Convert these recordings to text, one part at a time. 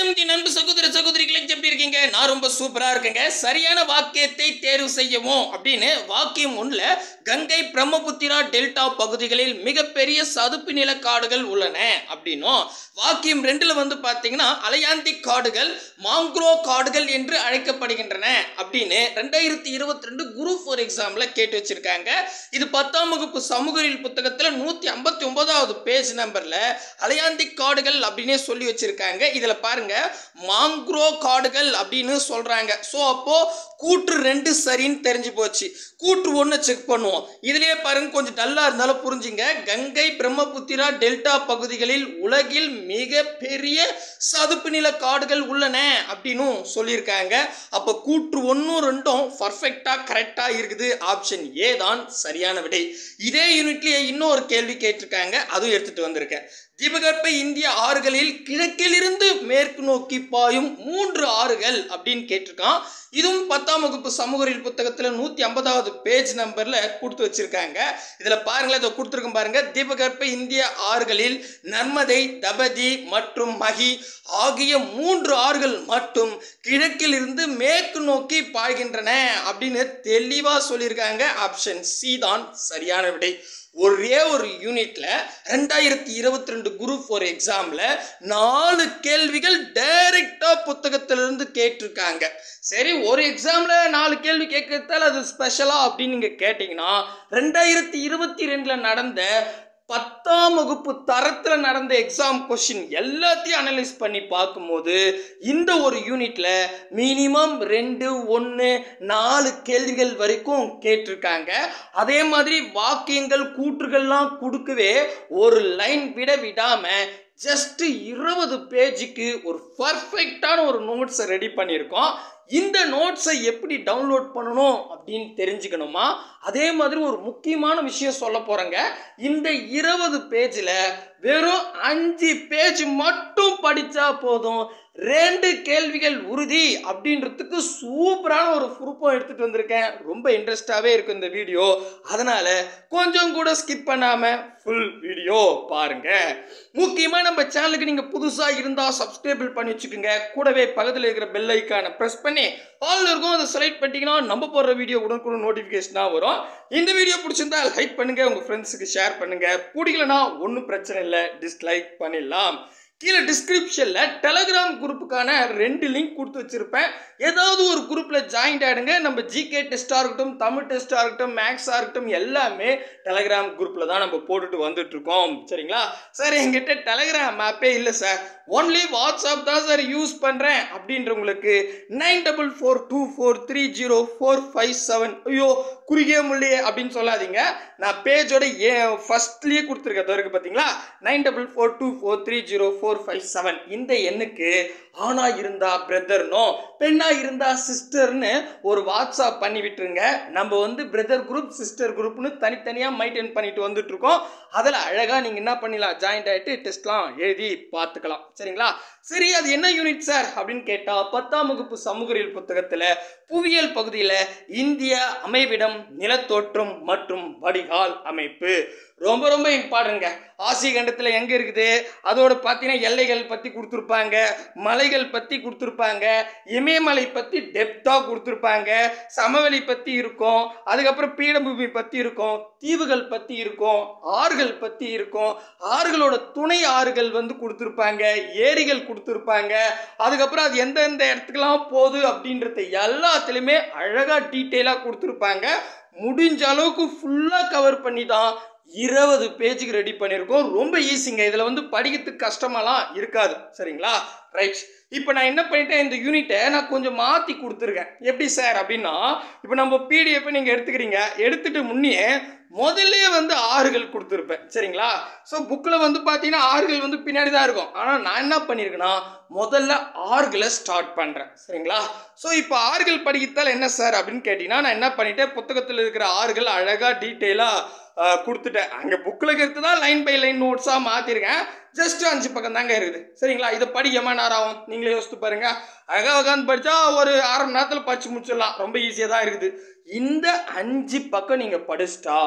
வணக்கம் நண்பு சகோதர சகோதரிகளை எப்படி இருக்கீங்க நான் ரொம்ப சூப்பரா இருக்கேங்க சரியான வாக்கியத்தை தேர்வு செய்யவும் அப்படின்னு வாக்கியம் ஒண்ணுல கங்கை பிரம்மபுத்திரா டெல்டா பகுதிகளில் மிகப்பெரிய சதுப்பு நில காடுகள் உள்ளன அப்படின்னும் வாக்கியம் ரெண்டுல வந்து பாத்தீங்கன்னா அலையாந்தி காடுகள் மாங்க்ரோ காடுகள் என்று அழைக்கப்படுகின்றன அப்படின்னு ரெண்டாயிரத்தி இருபத்தி ரெண்டு குரூப் ஃபோர் எக்ஸாம்ல கேட்டு வச்சிருக்காங்க இது பத்தாம் வகுப்பு சமூகவியல் புத்தகத்துல நூத்தி ஐம்பத்தி ஒன்பதாவது பேஜ் நம்பர்ல அலையாந்தி காடுகள் அப்படின்னே சொல்லி வச்சிருக்காங்க இதுல பாருங்க மாங்க்ரோ காடுகள் அப்படின்னு சொல்றாங்க ஸோ அப்போ கூற்று ரெண்டு சரின்னு தெரிஞ்சு போச்சு கூற்று ஒன்று செக் பண்ணுவோம் இதுலயே பாருங்க கொஞ்சம் டல்லா இருந்தாலும் புரிஞ்சுங்க கங்கை பிரம்மபுத்திரா டெல்டா பகுதிகளில் உலகில் மிக பெரிய சதுப்பு நில காடுகள் உள்ளன அப்படின்னும் சொல்லியிருக்காங்க அப்போ கூற்று ஒன்றும் ரெண்டும் பர்ஃபெக்டாக கரெக்டாக இருக்குது ஆப்ஷன் ஏ தான் சரியான விடை இதே யூனிட்லேயே இன்னொரு கேள்வி கேட்டிருக்காங்க அதுவும் எடுத்துட்டு வந்திருக்கேன் தீபகற்ப இந்திய ஆறுகளில் கிழக்கிலிருந்து மேற்கு நோக்கி பாயும் மூன்று ஆறுகள் அப்படின்னு கேட்டிருக்கான் இதுவும் பத்தாம் வகுப்பு சமூக அறிவியல் புத்தகத்தில் நூற்றி ஐம்பதாவது பேஜ் நம்பரில் கொடுத்து வச்சிருக்காங்க இதில் பாருங்களேன் இதை கொடுத்துருக்கோம் பாருங்க தீபகற்ப இந்திய ஆறுகளில் நர்மதை தபதி மற்றும் மகி ஆகிய மூன்று ஆறுகள் மட்டும் கிழக்கில் இருந்து மேற்கு நோக்கி பாய்கின்றன அப்படின்னு தெளிவாக சொல்லியிருக்காங்க ஆப்ஷன் சி தான் சரியான விடை ஒரே ஒரு யூனிட்ல ரெண்டாயிரத்தி இருபத்தி ரெண்டு குரூப் ஒரு எக்ஸாம்ல நாலு கேள்விகள் டைரக்டா புத்தகத்திலிருந்து கேட்டிருக்காங்க சரி ஒரு எக்ஸாம்ல நாலு கேள்வி கேட்கறதால அது ஸ்பெஷலா அப்படின்னு நீங்க கேட்டீங்கன்னா ரெண்டாயிரத்தி இருபத்தி ரெண்டுல நடந்த பத்தாம் வகுப்பு தரத்தில் நடந்த எக்ஸாம் கொஷின் எல்லாத்தையும் அனலைஸ் பண்ணி பார்க்கும்போது இந்த ஒரு யூனிட்ல மினிமம் ரெண்டு ஒன்று நாலு கேள்விகள் வரைக்கும் கேட்டிருக்காங்க அதே மாதிரி வாக்கியங்கள் கூற்றுகள்லாம் கொடுக்கவே ஒரு லைன் விட விடாம ஜஸ்ட் இருபது பேஜுக்கு ஒரு பர்ஃபெக்டான ஒரு நோட்ஸை ரெடி பண்ணியிருக்கோம் இந்த நோட்ஸை எப்படி டவுன்லோட் பண்ணணும் அப்படின்னு தெரிஞ்சுக்கணுமா அதே மாதிரி ஒரு முக்கியமான விஷயம் சொல்ல போகிறேங்க இந்த இருபது பேஜில் வெறும் அஞ்சு பேஜ் மட்டும் படித்தா போதும் ரெண்டு கேள்விகள் உறுதி அப்படின்றதுக்கு சூப்பரான ஒரு ப்ரூஃபும் எடுத்துகிட்டு வந்திருக்கேன் ரொம்ப இன்ட்ரெஸ்டாகவே இருக்கும் இந்த வீடியோ அதனால் கொஞ்சம் கூட ஸ்கிப் பண்ணாமல் ஃபுல் வீடியோ பாருங்க முக்கியமாக நம்ம சேனலுக்கு நீங்கள் புதுசாக இருந்தால் சப்ஸ்கிரைபிள் பண்ணி வச்சுக்கோங்க கூடவே பக்கத்தில் இருக்கிற பெல் ஐக்கானை ப்ரெஸ் பண்ணி ஆல் இருக்கும் அதை செலக்ட் பண்ணிட்டீங்கன்னா நம்ம போடுற வீடியோ உடனுக்குடன் நோட்டிஃபிகேஷனாக வரும் இந்த வீடியோ பிடிச்சிருந்தா லைக் பண்ணுங்க உங்கள் ஃப்ரெண்ட்ஸுக்கு ஷேர் பண்ணுங்க பிடிக்கலனா ஒன்றும் பிரச்சனை இல்லை டிஸ்லைக் பண்ணிடலாம் கீழே டிஸ்கிரிப்ஷனில் டெலகிராம் குரூப்புக்கான ரெண்டு லிங்க் கொடுத்து வச்சுருப்பேன் ஏதாவது ஒரு குரூப்பில் ஜாயின்ட் ஆகிடுங்க நம்ம ஜிகே டெஸ்ட்டாக இருக்கட்டும் தமிழ் டெஸ்ட்டாக இருக்கட்டும் மேக்ஸாக இருக்கட்டும் எல்லாமே டெலகிராம் குரூப்பில் தான் நம்ம போட்டுட்டு வந்துட்டுருக்கோம் சரிங்களா சார் எங்கிட்ட டெலகிராம் ஆப்பே இல்லை சார் ஒன்லி வாட்ஸ்அப் தான் சார் யூஸ் பண்ணுறேன் அப்படின்றவங்களுக்கு nine double four two four three zero four five seven ஐயோ குறுகிய முள்ளியே அப்படின்னு சொல்லாதீங்க நான் பேஜோட ஏ ஃபஸ்ட்லேயே கொடுத்துருக்கேன் இருக்கு பார்த்தீங்களா nine double four two four three zero four five seven இந்த எண்ணுக்கு ஆணா இருந்தா பிரதர்னோ பெண்ணா இருந்தா சிஸ்டர்னு ஒரு வாட்ஸ்அப் பண்ணி விட்டுருங்க நம்ம வந்து பிரதர் குரூப் சிஸ்டர் குரூப்னு தனித்தனியாக மைண்டைன் பண்ணிட்டு வந்துட்டு இருக்கோம் அதில் அழகாக நீங்கள் என்ன பண்ணிடலாம் ஜாயின்ட் ஆகிட்டு டெஸ்ட்லாம் எழுதி பார்த்துக்கலாம் சரிங்களா சரி அது என்ன யூனிட் சார் அப்படின்னு கேட்டால் பத்தாம் வகுப்பு சமூகவியல் புத்தகத்தில் புவியியல் பகுதியில் இந்திய அமைவிடம் நிலத்தோற்றம் மற்றும் வடிகால் அமைப்பு ரொம்ப ரொம்ப இம்பார்ட்டன்ங்க ஆசிய கண்டத்தில் எங்கே இருக்குது அதோட பார்த்தீங்கன்னா எல்லைகள் பற்றி கொடுத்துருப்பாங்க மலைகள் பற்றி கொடுத்துருப்பாங்க இமயமலை பற்றி டெப்த்தாக கொடுத்துருப்பாங்க சமவெளி பற்றி இருக்கும் அதுக்கப்புறம் பீடபூமி பற்றி இருக்கும் தீவுகள் பற்றி இருக்கும் ஆறுகள் பற்றி இருக்கும் ஆறுகளோட துணை ஆறுகள் வந்து கொடுத்துருப்பாங்க ஏரிகள் கொடுத்துருப்பாங்க அதுக்கப்புறம் அது எந்தெந்த இடத்துக்கெல்லாம் போகுது அப்படின்றத எல்லாத்துலேயுமே அழகாக டீட்டெயிலாக கொடுத்துருப்பாங்க முடிஞ்ச அளவுக்கு ஃபுல்லாக கவர் பண்ணி தான் இருபது பேஜுக்கு ரெடி பண்ணியிருக்கோம் ரொம்ப ஈஸிங்க இதில் வந்து படிக்கிறதுக்கு கஷ்டமாலாம் இருக்காது சரிங்களா ரைட் இப்போ நான் என்ன பண்ணிட்டேன் இந்த யூனிட்டை நான் கொஞ்சம் மாற்றி கொடுத்துருக்கேன் எப்படி சார் அப்படின்னா இப்போ நம்ம பிடிஎஃப் நீங்கள் எடுத்துக்கிறீங்க எடுத்துட்டு முன்னே முதல்ல வந்து ஆறுகள் கொடுத்துருப்பேன் சரிங்களா ஸோ புக்கில் வந்து பார்த்தீங்கன்னா ஆறுகள் வந்து பின்னாடி தான் இருக்கும் ஆனால் நான் என்ன பண்ணியிருக்கேன்னா முதல்ல ஆறுகளை ஸ்டார்ட் பண்ணுறேன் சரிங்களா ஸோ இப்போ ஆறுகள் படிக்கிறதால என்ன சார் அப்படின்னு கேட்டிங்கன்னா நான் என்ன பண்ணிட்டேன் புத்தகத்தில் இருக்கிற ஆறுகள் அழகாக டீட்டெயிலாக கொடுத்துட்டேன் அங்கே புக்கில் இருக்கிறது தான் லைன் பை லைன் நோட்ஸாக மாற்றிருக்கேன் ஜஸ்ட் அஞ்சு பக்கம் தாங்க இருக்குது சரிங்களா இதை படிக்கமா நேரம் ஆகும் நீங்களே யோசித்து பாருங்க அழகாக உட்காந்து படித்தா ஒரு அரை மணி நேரத்தில் படிச்சு முடிச்சிடலாம் ரொம்ப ஈஸியாக தான் இருக்குது இந்த அஞ்சு பக்கம் நீங்கள் படிச்சிட்டா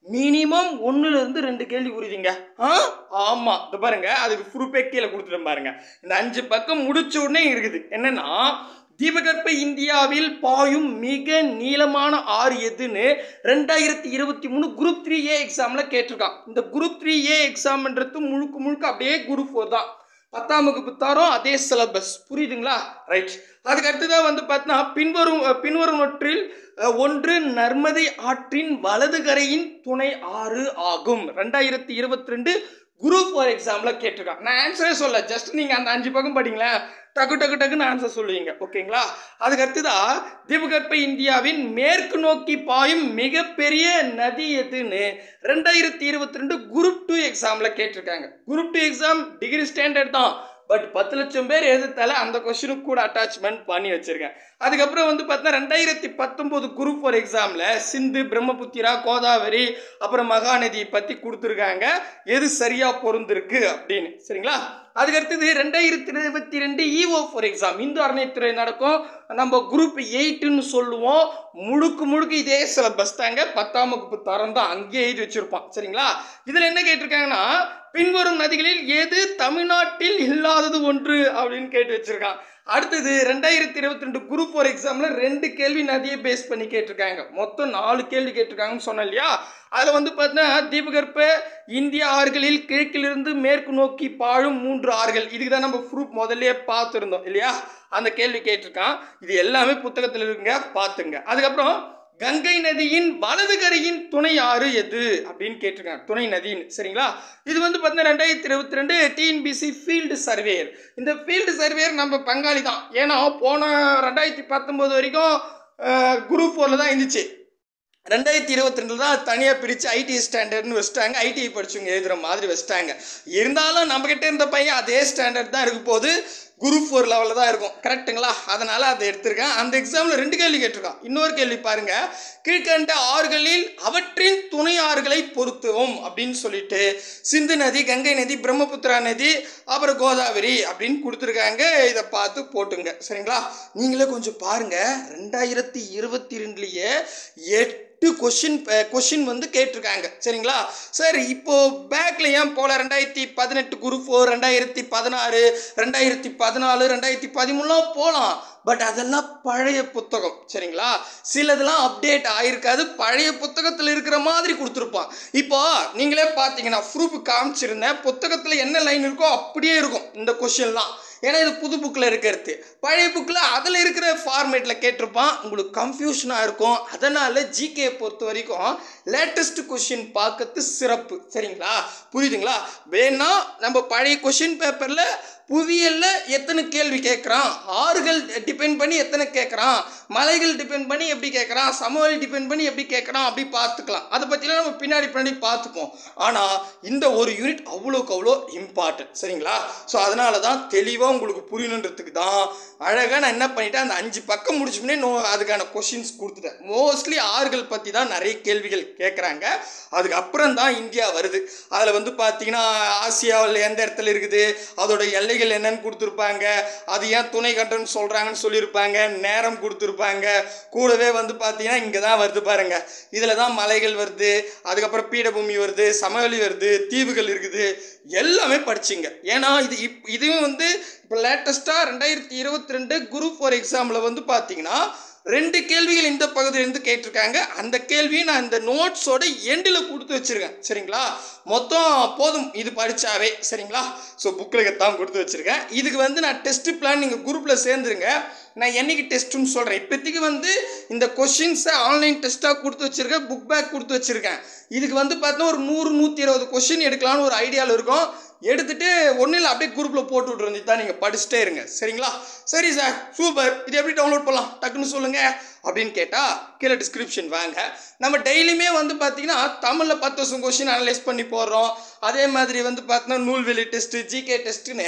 மினிமம் ஒன்றுல இருந்து ரெண்டு கேள்வி புரியுதுங்க ஆ ஆமாம் இது பாருங்க அதுக்கு ப்ரூஃபே கீழே கொடுத்துட்டேன் பாருங்க இந்த அஞ்சு பக்கம் முடிச்ச உடனே இருக்குது என்னன்னா தீபகற்ப இந்தியாவில் பாயும் மிக நீளமான ஆறு எதுன்னு ரெண்டாயிரத்தி இருபத்தி மூணு குரூப் த்ரீ ஏ எக்ஸாமில் கேட்டிருக்கான் இந்த குரூப் த்ரீ ஏ எக்ஸாம்ன்றது முழுக்க முழுக்க அப்படியே குரூப் ஃபோர் தான் பத்தாம் வகுப்பு தரோம் அதே சிலபஸ் புரியுதுங்களா ரைட் அதுக்கு அடுத்ததாக வந்து பார்த்தீங்கன்னா பின்வரும் அஹ், பின்வருவற்றில் அஹ், ஒன்று நர்மதை ஆற்றின் வலது கரையின் துணை ஆறு ஆகும் ரெண்டாயிரத்தி இருபத்தி ரெண்டு குரூப் ஃபோர் எக்ஸாமில் கேட்டிருக்கான் நான் ஆன்சரே சொல்ல ஜஸ்ட் நீங்கள் அந்த அஞ்சு பக்கம் படிங்களேன் டக்கு டக்கு டக்குன்னு ஆன்சர் சொல்லுவீங்க ஓகேங்களா அதுக்கு அடுத்ததா தீபகற்ப இந்தியாவின் மேற்கு நோக்கி பாயும் மிகப்பெரிய நதி எதுன்னு ரெண்டாயிரத்தி இருபத்தி ரெண்டு குரூப் டூ எக்ஸாமில் கேட்டிருக்காங்க group two exam degree standard தான் பட் பத்து லட்சம் பேர் எழுதுத்தால அந்த கொஸ்டினுக்கு கூட அட்டாச்மெண்ட் பண்ணி வச்சிருக்கேன் அதுக்கப்புறம் வந்து பார்த்தா ரெண்டாயிரத்தி பத்தொம்போது குரூப் ஃபோர் எக்ஸாமில் சிந்து பிரம்மபுத்திரா கோதாவரி அப்புறம் மகாநதியை பற்றி கொடுத்துருக்காங்க எது சரியாக பொருந்திருக்கு அப்படின்னு சரிங்களா அதுக்கு அடுத்தது ரெண்டாயிரத்தி இருபத்தி ரெண்டு இஓ ஃபார் எக்ஸாம் இந்து அறநிலைத்துறை நடக்கும் நம்ம குரூப் எயிட்டுன்னு சொல்லுவோம் முழுக்க முழுக்க இதே சிலபஸ் தாங்க பத்தாம் வகுப்பு தரம் தான் அங்கேயே எழுதி வச்சிருப்பான் சரிங்களா இதில் என்ன கேட்டிருக்காங்கன்னா பின்வரும் நதிகளில் எது தமிழ்நாட்டில் இல்லாதது ஒன்று அப்படின்னு கேட்டு வச்சிருக்கான் அடுத்தது ரெண்டாயிரத்தி இருபத்தி ரெண்டு குரூப் ஃபோர் எக்ஸாமில் ரெண்டு கேள்வி நதியை பேஸ் பண்ணி கேட்டிருக்காங்க மொத்தம் நாலு கேள்வி கேட்டிருக்காங்கன்னு சொன்னேன் இல்லையா அதில் வந்து பார்த்தீங்கன்னா தீபகற்ப இந்திய ஆறுகளில் கிழக்கிலிருந்து மேற்கு நோக்கி பாழும் மூன்று ஆறுகள் இதுக்கு தான் நம்ம ப்ரூஃப் முதல்லயே பார்த்துருந்தோம் இல்லையா அந்த கேள்வி கேட்டிருக்கான் இது எல்லாமே புத்தகத்தில் இருக்குங்க பார்த்துங்க அதுக்கப்புறம் கங்கை நதியின் வலது கரையின் துணை ஆறு எது அப்படின்னு கேட்டிருக்காங்க துணை நதின்னு சரிங்களா இது வந்து பார்த்தீங்கன்னா ரெண்டாயிரத்தி இருபத்தி ரெண்டு டிஎன்பிசி ஃபீல்டு சர்வேயர் இந்த ஃபீல்டு சர்வேயர் நம்ம பங்காளி தான் ஏன்னா போன ரெண்டாயிரத்தி பத்தொம்போது வரைக்கும் குரூப் ஃபோரில் தான் இருந்துச்சு ரெண்டாயிரத்தி இருபத்தி ரெண்டில் தான் தனியாக பிரித்து ஐடி ஸ்டாண்டர்ட்னு வச்சுட்டாங்க ஐடிஐ படிச்சவங்க எழுதுகிற மாதிரி வச்சுட்டாங்க இருந்தாலும் நம்மக்கிட்ட இருந்த பையன் அதே ஸ்டாண்டர்ட் தான் இருக்க போது குரூப் ஃபோர் லெவலில் தான் இருக்கும் கரெக்ட்டுங்களா அதனால் அதை எடுத்திருக்கேன் அந்த எக்ஸாமில் ரெண்டு கேள்வி கேட்டிருக்கான் இன்னொரு கேள்வி பாருங்க கீழ்கண்ட ஆறுகளில் அவற்றின் துணை ஆறுகளை பொருத்துவோம் அப்படின்னு சொல்லிட்டு சிந்து நதி கங்கை நதி பிரம்மபுத்திரா நதி அப்புறம் கோதாவரி அப்படின்னு கொடுத்துருக்காங்க இதை பார்த்து போட்டுங்க சரிங்களா நீங்களே கொஞ்சம் பாருங்க ரெண்டாயிரத்தி இருபத்தி ரெண்டுலேயே எட்டு கொஷின் கொஷின் வந்து கேட்டிருக்காங்க சரிங்களா சார் இப்போ பேக்ல ஏன் போல ரெண்டாயிரத்தி பதினெட்டு குரூப் ஃபோர் ரெண்டாயிரத்தி பதினாறு ரெண்டாயிரத்தி பதினாலு ரெண்டாயிரத்தி பதிமூணுலாம் போகலாம் பட் அதெல்லாம் பழைய புத்தகம் சரிங்களா சிலதெல்லாம் அப்டேட் ஆயிருக்காது பழைய புத்தகத்தில் இருக்கிற மாதிரி கொடுத்துருப்பான் இப்போ நீங்களே பார்த்தீங்கன்னா ப்ரூஃப் காமிச்சிருந்தேன் புத்தகத்தில் என்ன லைன் இருக்கோ அப்படியே இருக்கும் இந்த கொஷின்லாம் ஏன்னா இது புது புக்கில் இருக்கிறது பழைய புக்கில் அதில் இருக்கிற ஃபார்மேட்டில் கேட்டிருப்பான் உங்களுக்கு கன்ஃபியூஷனாக இருக்கும் அதனால் ஜிகே பொறுத்த வரைக்கும் லேட்டஸ்ட் கொஷின் பார்க்கறது சிறப்பு சரிங்களா புரியுதுங்களா வேணா நம்ம பழைய கொஷின் பேப்பரில் புவியல்ல எத்தனை கேள்வி கேட்குறான் ஆறுகள் டிபெண்ட் பண்ணி எத்தனை கேட்குறான் மலைகள் டிபெண்ட் பண்ணி எப்படி கேட்குறான் சமவெளி டிபெண்ட் பண்ணி எப்படி கேட்குறான் அப்படி பார்த்துக்கலாம் அதை பற்றிலாம் நம்ம பின்னாடி பின்னாடி பார்த்துப்போம் ஆனால் இந்த ஒரு யூனிட் அவ்வளோக்கு அவ்வளோ இம்பார்ட்டன்ட் சரிங்களா ஸோ அதனால தான் தெளிவாக உங்களுக்கு புரியணுன்றதுக்கு தான் அழகாக நான் என்ன பண்ணிட்டேன் அந்த அஞ்சு பக்கம் முடிச்சுமே நோ அதுக்கான கொஷின்ஸ் கொடுத்துட்டேன் மோஸ்ட்லி ஆறுகள் பற்றி தான் நிறைய கேள்விகள் கேட்குறாங்க அதுக்கப்புறம் தான் இந்தியா வருது அதில் வந்து பார்த்தீங்கன்னா ஆசியாவில் எந்த இடத்துல இருக்குது அதோட எல்லைகள் என்னன்னு கொடுத்துருப்பாங்க அது ஏன் துணை கண்டம்னு சொல்கிறாங்கன்னு சொல்லியிருப்பாங்க நேரம் கொடுத்துருப்பாங்க கூடவே வந்து பார்த்தீங்கன்னா இங்கே தான் வருது பாருங்க இதில் தான் மலைகள் வருது அதுக்கப்புறம் பீடபூமி வருது சமவெளி வருது தீவுகள் இருக்குது எல்லாமே படிச்சிங்க ஏன்னா இது இப் இதுவும் வந்து இப்போ லேட்டஸ்ட்டாக ரெண்டாயிரத்தி இருபத்தி ரெண்டு குரூப் ஃபோர் எக்ஸாமில் வந்து பார்த்தீங்கன்னா ரெண்டு கேள்விகள் இந்த பகுதியிலேருந்து கேட்டிருக்காங்க அந்த கேள்வியை நான் இந்த நோட்ஸோட எண்டில் கொடுத்து வச்சிருக்கேன் சரிங்களா மொத்தம் போதும் இது படித்தாவே சரிங்களா ஸோ புக்கில் தான் கொடுத்து வச்சுருக்கேன் இதுக்கு வந்து நான் டெஸ்ட் பிளான் நீங்கள் குரூப்பில் சேர்ந்துருங்க நான் என்னைக்கு டெஸ்ட்டுன்னு சொல்கிறேன் இப்போதைக்கு வந்து இந்த கொஷின்ஸை ஆன்லைன் டெஸ்ட்டாக கொடுத்து வச்சுருக்கேன் புக் பேக் கொடுத்து வச்சுருக்கேன் இதுக்கு வந்து பார்த்தீங்கன்னா ஒரு நூறு நூற்றி இருபது கொஷின் எடுக்கலாம்னு ஒரு ஐடியாவில் இருக்கும் எடுத்துட்டு ஒன்றும் இல்லை அப்படியே குரூப்பில் போட்டு விட்ருந்து தான் நீங்கள் படிச்சுட்டே இருங்க சரிங்களா சரி சார் சூப்பர் இது எப்படி டவுன்லோட் பண்ணலாம் டக்குன்னு சொல்லுங்கள் அப்படின்னு கேட்டால் கீழே டிஸ்கிரிப்ஷன் வாங்க நம்ம டெய்லியுமே வந்து பார்த்தீங்கன்னா தமிழில் பத்து வருஷம் கொஷின் அனலைஸ் பண்ணி போடுறோம் அதே மாதிரி வந்து பார்த்தீங்கன்னா நூல்வெளி டெஸ்ட்டு ஜிகே டெஸ்ட்டுன்னு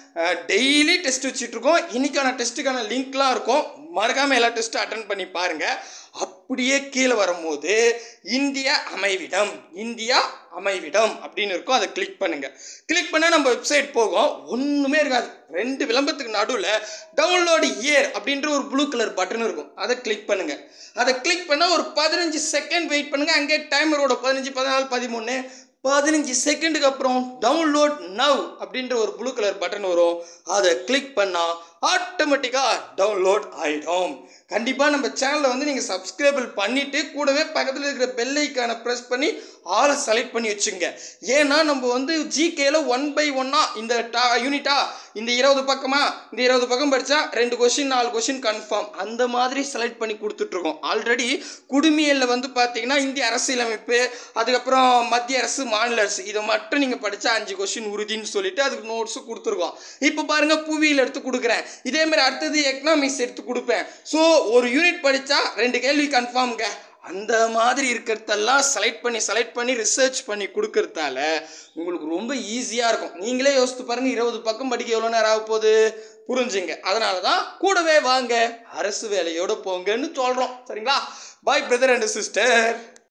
டெய்லி டெஸ்ட் வச்சுட்ருக்கோம் இன்றைக்கான டெஸ்ட்டுக்கான லிங்க்லாம் இருக்கும் மறக்காமல் எல்லா டெஸ்ட்டும் அட்டன் பண்ணி பாருங்கள் அப்படியே கீழே வரும்போது இந்தியா அமைவிடம் இந்தியா அமைவிடம் அப்படின்னு இருக்கும் அதை கிளிக் பண்ணுங்க கிளிக் பண்ணால் நம்ம வெப்சைட் போகும் ஒன்றுமே இருக்காது ரெண்டு விளம்பரத்துக்கு நடுவில் டவுன்லோடு இயர் அப்படின்ற ஒரு ப்ளூ கலர் பட்டன் இருக்கும் அதை கிளிக் பண்ணுங்க அதை கிளிக் பண்ணால் ஒரு பதினஞ்சு செகண்ட் வெயிட் பண்ணுங்க அங்கே டைமரோட பதினஞ்சு பதினாலு பதிமூணு பதினஞ்சு செகண்டுக்கு அப்புறம் டவுன்லோட் நவ் அப்படின்ற ஒரு ப்ளூ கலர் பட்டன் வரும் அதை கிளிக் பண்ணால் ஆட்டோமேட்டிக்காக டவுன்லோட் ஆகிடும் கண்டிப்பாக நம்ம சேனலை வந்து நீங்கள் சப்ஸ்கிரைபிள் பண்ணிவிட்டு கூடவே பக்கத்தில் இருக்கிற பெல் ஐக்கானை ப்ரெஸ் பண்ணி ஆளை செலக்ட் பண்ணி வச்சுங்க ஏன்னா நம்ம வந்து ஜிகேல ஒன் பை ஒன்னாக இந்த டா யூனிட்டா இந்த இருபது பக்கமா இந்த இருபது பக்கம் படித்தா ரெண்டு கொஷின் நாலு கொஷின் கன்ஃபார்ம் அந்த மாதிரி செலக்ட் பண்ணி கொடுத்துட்ருக்கோம் ஆல்ரெடி குடிமியலில் வந்து பார்த்தீங்கன்னா இந்திய அரசியலமைப்பு அதுக்கப்புறம் மத்திய அரசு மாநில அரசு இதை மட்டும் நீங்கள் படித்தா அஞ்சு கொஷின் உறுதின்னு சொல்லிட்டு அதுக்கு நோட்ஸும் கொடுத்துருக்கோம் இப்போ பாருங்க புவியியல் எடுத்து கொடுக்குறேன் இதே மாதிரி அடுத்தது எக்கனாமிக்ஸ் எடுத்து கொடுப்பேன் ஸோ ஒரு யூனிட் படித்தா ரெண்டு கேள்வி கன்ஃபார்ம்ங்க அந்த மாதிரி இருக்கிறதெல்லாம் செலக்ட் பண்ணி செலக்ட் பண்ணி ரிசர்ச் பண்ணி கொடுக்கறதால உங்களுக்கு ரொம்ப ஈஸியாக இருக்கும் நீங்களே யோசித்து பாருங்க இருபது பக்கம் படிக்க எவ்வளோ நேரம் ஆக போகுது புரிஞ்சுங்க அதனால தான் கூடவே வாங்க அரசு வேலையோட போங்கன்னு சொல்கிறோம் சரிங்களா பாய் பிரதர் அண்ட் சிஸ்டர்